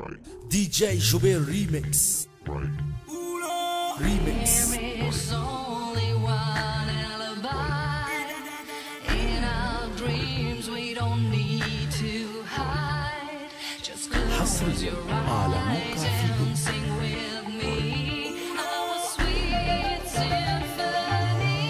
دي جي جوبير ريميكس ريميكس There's only one alibi. In our dreams, we don't need to hide. Just close حصرياً your على موقع eyes فيديو. and sing with me. Our sweet symphony.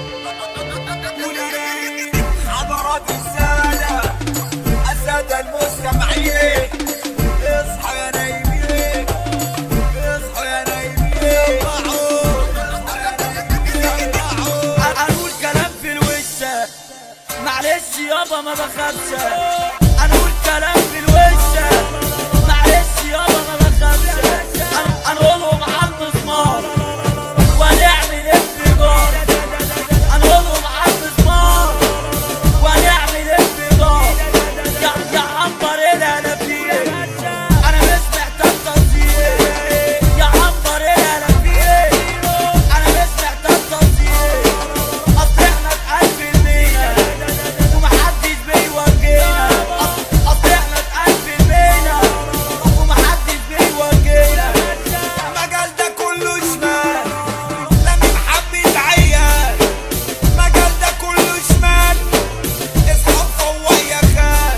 حضرات السادة السادة المستمعين اصحوا يا نايمين اصحوا يا نايمين اصحوا يا نايمين اقول كلام في الوش معلش يابا ما بخافش انا اقول كلام في الوش معلش يابا ما بخافش أنا- انا اقولهم على المسمار ونعمل انفجار انا اقولهم على المسمار ونعمل انفجار يا يا عنبر ايه انا فيه انا مش محتاج تصديق يا عنبر ايه انا فيه انا مش محتاج تصديق اصل احنا في قلب المينا ومحدش بيوجهنا أصل- اصل احنا في قلب المينا ومحدش بيوجهنا المجال ده كله شمال لمن حبة عيال المجال ده كله شمال اصحاب فوق يا خال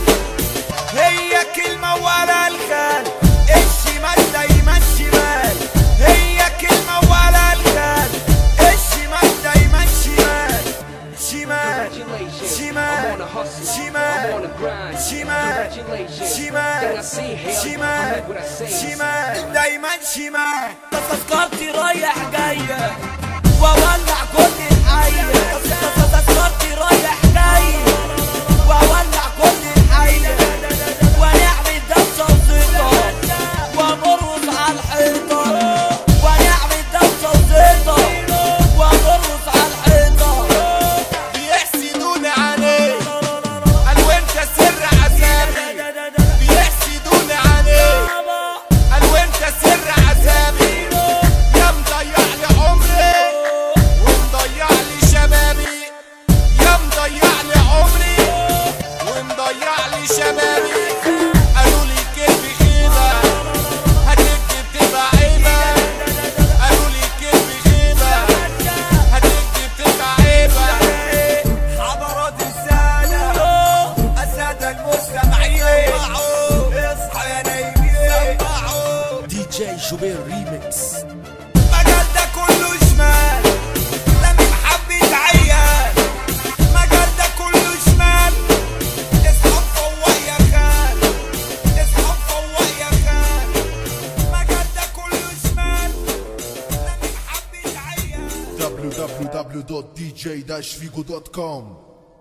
هي كلمة ولا الخال الشمال دايما شمال هي كلمة ولا الخال الشمال دايما شمال شمال شمال شمال شمال شمال شمال شمال دايما شمال تذكرتي رايح جاية واولع كل الحية تذكرتي رايح جاية واولع كل الحية ونعمل دبسة وزيطة ومرقص على الحيطة ونعمل دبسة وزيطة ومرقص على الحيطة بيحسدوني عليه قالوا انت سر عذابي بيحسدوني عليه قالوا انت سر عذابي يا مضيع لي عمري ومضيع لي شبابي يا مضيع لي عمري ومضيع لي شبابي قالوا لي كلمة خيبة هتكتب تبقى عيبة قالوا لي كلمة خيبة هتكتب تبقى عيبة حضرات السادة السادة المستمعين اصحى يا نايمين دي جي جوبير ريميكس المجال ده كله شمال لمن حبة عيال المجال ده كله شمال اصحاب فوق يا خال اصحاب فوق يا خال المجال ده كله شمال لمن حبة عيال www.dj-figo.com